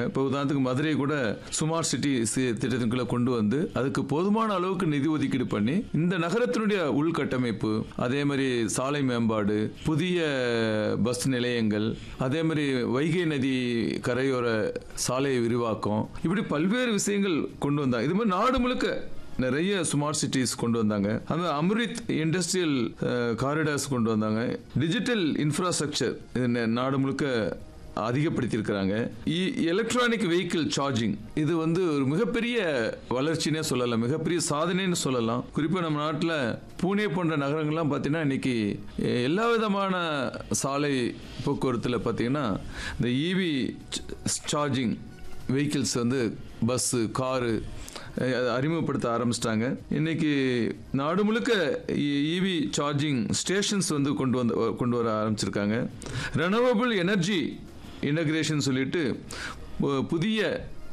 இருக்காங்க இப்போ உதாரணத்துக்கு மதுரை கூட ஸ்மார்ட் சிட்டி திட்டத்துக்குள்ள கொண்டு வந்து அதுக்கு போதுமான அளவுக்கு நிதி ஒதுக்கீடு பண்ணி இந்த நகரத்தினுடைய உள்கட்டமைப்பு அதே மாதிரி சாலை மேம்பாடு புதிய பஸ் நிலையங்கள் அதே மாதிரி வைகை நதி கரையோர சாலை விரிவாக்கம் இப்படி பல்வேறு விஷயங்கள் கொண்டு வந்தாங்க இது மாதிரி நாடு முழுக்க நிறைய ஸ்மார்ட் சிட்டிஸ் கொண்டு வந்தாங்க அந்த அம்ரித் இண்டஸ்ட்ரியல் காரிடார்ஸ் கொண்டு வந்தாங்க டிஜிட்டல் இன்ஃப்ராஸ்ட்ரக்சர் நாடு முழுக்க அதிகப்படுத்தியிருக்கிறாங்க எலக்ட்ரானிக் வெஹிக்கிள் சார்ஜிங் இது வந்து ஒரு மிகப்பெரிய வளர்ச்சினே சொல்லலாம் மிகப்பெரிய சாதனைன்னு சொல்லலாம் குறிப்பாக நம்ம நாட்டில் பூனே போன்ற நகரங்கள்லாம் பார்த்தீங்கன்னா இன்னைக்கு எல்லா விதமான சாலை போக்குவரத்தில் பார்த்தீங்கன்னா இந்த இவி சார்ஜிங் வெஹிக்கிள்ஸ் வந்து பஸ்ஸு காரு அதை அறிமுகப்படுத்த ஆரம்பிச்சிட்டாங்க இன்னைக்கு நாடு முழுக்க இவி சார்ஜிங் ஸ்டேஷன்ஸ் வந்து கொண்டு வந்து கொண்டு வர ஆரம்பிச்சிருக்காங்க ரெனவபிள் எனர்ஜி இன்டகிரேஷன் சொல்லிட்டு பு- புதிய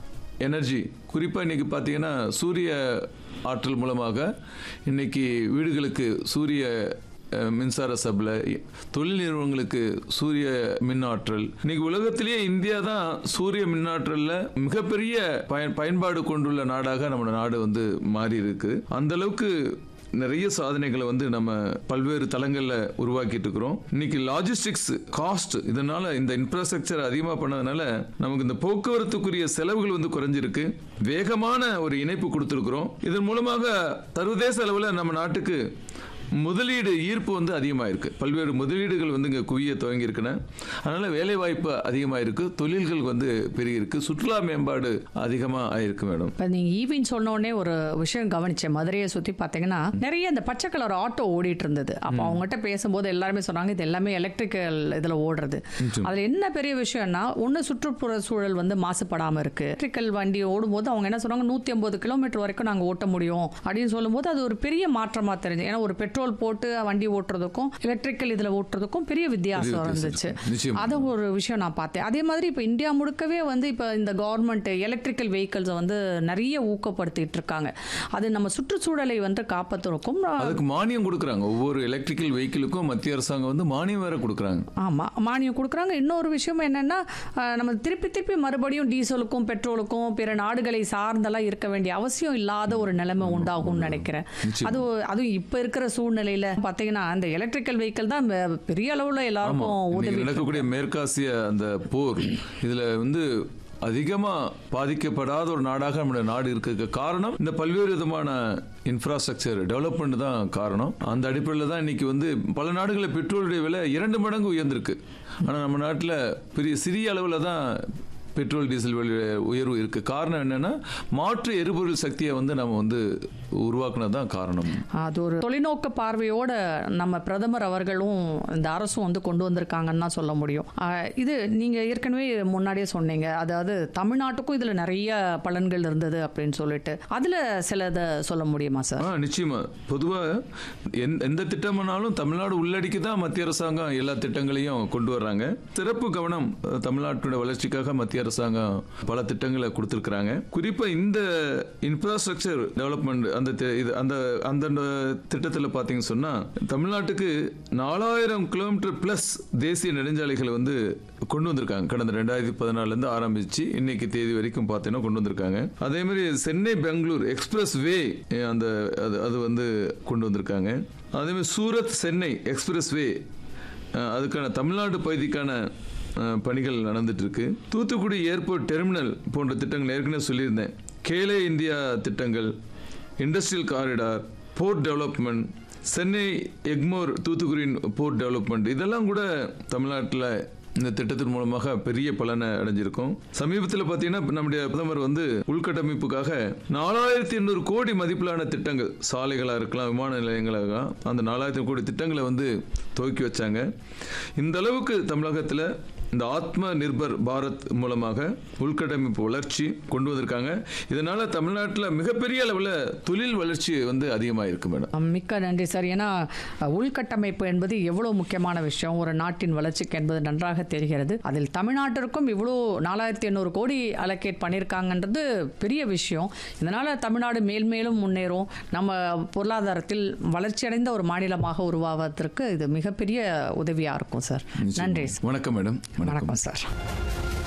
எனர்ஜி குறிப்பாக இன்னைக்கு பார்த்தீங்கன்னா சூரிய ஆற்றல் மூலமாக இன்னைக்கு வீடுகளுக்கு சூரிய அஹ், மின்சார சப்ளை தொழில் நிறுவனங்களுக்கு சூரிய மின் ஆற்றல் இன்னைக்கு உலகத்திலேயே இந்தியா தான் சூரிய மின்னாற்றல்ல மிகப்பெரிய பயன் பயன்பாடு கொண்டுள்ள நாடாக நம்ம நாடு வந்து மாறி இருக்கு அந்த அளவுக்கு நிறைய சாதனைகளை வந்து நம்ம பல்வேறு தளங்கள்ல உருவாக்கிட்டு இருக்கிறோம் இன்னைக்கு லாஜிஸ்டிக்ஸ் காஸ்ட் இதனால இந்த இன்ஃப்ராஸ்ட்ரக்சர் அதிகமாக பண்ணதுனால நமக்கு இந்த போக்குவரத்துக்குரிய செலவுகள் வந்து குறைஞ்சிருக்கு வேகமான ஒரு இணைப்பு கொடுத்துருக்குறோம் இதன் மூலமாக சர்வதேச அளவில் நம்ம நாட்டுக்கு முதலீடு ஈர்ப்பு வந்து அதிகமாக இருக்கு பல்வேறு முதலீடுகள் வந்து இங்கே குவிய துவங்கி இருக்குன்னு அதனால வேலை வாய்ப்பு அதிகமாக இருக்கு தொழில்கள் வந்து பெருகி இருக்கு சுற்றுலா மேம்பாடு அதிகமாக ஆயிருக்கு மேடம் இப்போ நீங்கள் ஈவின்னு சொன்ன உடனே ஒரு விஷயம் கவனிச்சேன் மதுரையை சுற்றி பார்த்தீங்கன்னா நிறைய இந்த பச்சை கலர் ஆட்டோ ஓடிட்டு இருந்தது அப்போ அவங்ககிட்ட பேசும்போது எல்லாருமே சொன்னாங்க இது எல்லாமே எலக்ட்ரிக்கல் இதில் ஓடுறது அதில் என்ன பெரிய விஷயம்னா ஒன்று சுற்றுப்புற சூழல் வந்து மாசுபடாமல் இருக்கு எலக்ட்ரிக்கல் வண்டி ஓடும்போது அவங்க என்ன சொன்னாங்க நூற்றி ஐம்பது கிலோமீட்டர் வரைக்கும் நாங்கள் ஓட்ட முடியும் அப்படின்னு சொல்லும்போது அது ஒரு பெரிய மாற்றமாக தெரிஞ்சு ஏன்னா ஒரு பெட்ரோல் போட்டு வண்டி ஓட்டுறதுக்கும் எலக்ட்ரிக்கல் இதில் ஓட்டுறதுக்கும் பெரிய வித்தியாசம் வித்தியாசம் இருந்துச்சு இருக்கு. நிச்சயமா. அது ஒரு விஷயம் நான் பார்த்தேன் அதே மாதிரி இப்போ இந்தியா முழுக்கவே வந்து இப்போ இந்த கவர்மெண்ட் எலக்ட்ரிக்கல் வெஹிக்கிள்ஸை வந்து நிறைய ஊக்கப்படுத்திட்டு இருக்காங்க அது நம்ம சுற்றுச்சூழலை வந்து காப்பாற்றுறக்கும் அதுக்கு மானியம் கொடுக்குறாங்க ஒவ்வொரு எலக்ட்ரிக்கல் வெஹிக்கிளுக்கும் மத்திய அரசாங்கம் வந்து மானியம் வேற கொடுக்குறாங்க ஆமாம் மானியம் கொடுக்குறாங்க இன்னொரு விஷயம் என்னன்னா அஹ், நம்ம திருப்பி திருப்பி மறுபடியும் டீசலுக்கும் பெட்ரோலுக்கும் பிற நாடுகளை சார்ந்தெல்லாம் இருக்க வேண்டிய அவசியம் இல்லாத ஒரு நிலைமை உண்டாகும்னு நினைக்கிறேன் நிச்சயமா. அது அதுவும் இப்போ இருக்கிற சூழ்நிலையில பார்த்தீங்கன்னா அந்த எலக்ட்ரிக்கல் வெஹிக்கிள் தான் பெ- பெரிய அளவில் ஆமா எல்லாருக்கும் இன்னைக்கு உதவி நடக்கக்கூடிய மேற்காசிய அந்த போர் இதுல வந்து அதிகமா பாதிக்கப்படாத ஒரு நாடாக நம்முடைய நாடு இருக்கிறதுக்கு காரணம் இந்த பல்வேறு விதமான இன்ஃப்ராஸ்ட்ரக்சர் டெவலப்மெண்ட் தான் காரணம் அந்த அடிப்படையில் தான் இன்னைக்கு வந்து பல நாடுகளில் பெட்ரோலுடைய விலை இரண்டு மடங்கு உயர்ந்திருக்கு ஆனால் நம்ம நாட்டில் பெரிய சிறிய அளவில் தான் பெட்ரோல் டீசல் விலை உயர்வு இருக்கு காரணம் என்னன்னா மாற்று எரிபொருள் சக்தியை வந்து நம்ம வந்து உருவாக்குனது தான் காரணம் அது ஒரு தொலைநோக்கு பார்வையோட நம்ம பிரதமர் அவர்களும் இந்த அரசும் வந்து கொண்டு வந்திருக்காங்கன்னு தான் சொல்ல முடியும் ஆஹ் இது நீங்க ஏற்கனவே முன்னாடியே சொன்னீங்க அதாவது தமிழ்நாட்டுக்கும் இதுல நிறைய பலன்கள் இருந்தது அப்படின்னு சொல்லிட்டு அதுல சிலதை சொல்ல முடியுமா சார் ஆ நிச்சயமா பொதுவா எந்த எந்த திட்டமானாலும் தமிழ்நாடு உள்ளடக்கி தான் மத்திய அரசாங்கம் எல்லா திட்டங்களையும் கொண்டு வர்றாங்க சிறப்பு கவனம் அஹ், தமிழ்நாட்டோட வளர்ச்சிக்காக மத்திய அரசாங்கம் பல திட்டங்களை கொடுத்துருக்காங்க குறிப்பா இந்த இன்ஃப்ராஸ்ட்ரக்சர் டெவலப்மெண்ட் அந்த தி- இது அந்த அந்த திட்டத்தில் பார்த்தீங்கன்னு சொன்னா தமிழ்நாட்டுக்கு நாலாயிரம் கிலோமீட்டர் பிளஸ் தேசிய நெடுஞ்சாலைகளை வந்து கொண்டு வந்திருக்காங்க கடந்த ரெண்டாயிரத்தி பதினாலுல இருந்து ஆரம்பிச்சு இன்னைக்கு தேதி வரைக்கும் பார்த்தீங்கன்னா கொண்டு வந்திருக்காங்க அதே மாதிரி சென்னை பெங்களூர் எக்ஸ்பிரஸ் வே அந்த அது அது வந்து கொண்டு வந்திருக்காங்க அதே மாதிரி சூரத் சென்னை எக்ஸ்பிரஸ் வே அதுக்கான தமிழ்நாடு பகுதிக்கான அஹ், பணிகள் நடந்துட்டு இருக்கு தூத்துக்குடி ஏர்போர்ட் டெர்மினல் போன்ற திட்டங்கள் ஏற்கனவே சொல்லியிருந்தேன் கேலே இந்தியா திட்டங்கள் industrial corridor port development Chennai Egmore Thoothukudi port development இதெல்லாம் கூட தமிழ்நாட்டில் இந்த திட்டத்தின் மூலமாக பெரிய பலனை அடைஞ்சிருக்கும் சமீபத்தில் பார்த்தீங்கன்னா இப்ப நம்முடைய பிரதமர் வந்து உள்கட்டமைப்புக்காக நாலாயிரத்தி எண்ணூறு கோடி மதிப்பிலான திட்டங்கள் சாலைகளாக இருக்கலாம் விமான நிலையங்களாக இருக்கலாம் அந்த நாலாயிரத்தி கோடி திட்டங்களை வந்து துவக்கி வச்சாங்க இந்த அளவுக்கு தமிழகத்தில் இந்த ஆத்ம நிர்பர் பாரத் மூலமாக உள்கட்டமைப்பு வளர்ச்சி கொண்டு வந்திருக்காங்க இதனால தமிழ்நாட்டில் மிகப்பெரிய அளவில் தொழில் வளர்ச்சி வந்து அதிகமாக இருக்கு மேடம் மிக்க நன்றி சார் ஏன்னா அஹ், உள்கட்டமைப்பு என்பது எவ்வளோ முக்கியமான விஷயம் ஒரு நாட்டின் வளர்ச்சிக்கு என்பது நன்றாக தெரிகிறது அதில் தமிழ்நாட்டிற்கும் இவ்வளோ நாலாயிரத்தி எண்ணூறு கோடி அலோகேட் பண்ணியிருக்காங்கன்றது பெரிய விஷயம் இதனால் தமிழ்நாடு மேல்மேலும் முன்னேறும் நம்ம பொருளாதாரத்தில் வளர்ச்சியடைந்த ஒரு மாநிலமாக உருவாவதற்கு இது மிகப்பெரிய உதவியாக இருக்கும் சார் நன்றி சார் வணக்கம் மேடம் வணக்கம் சார்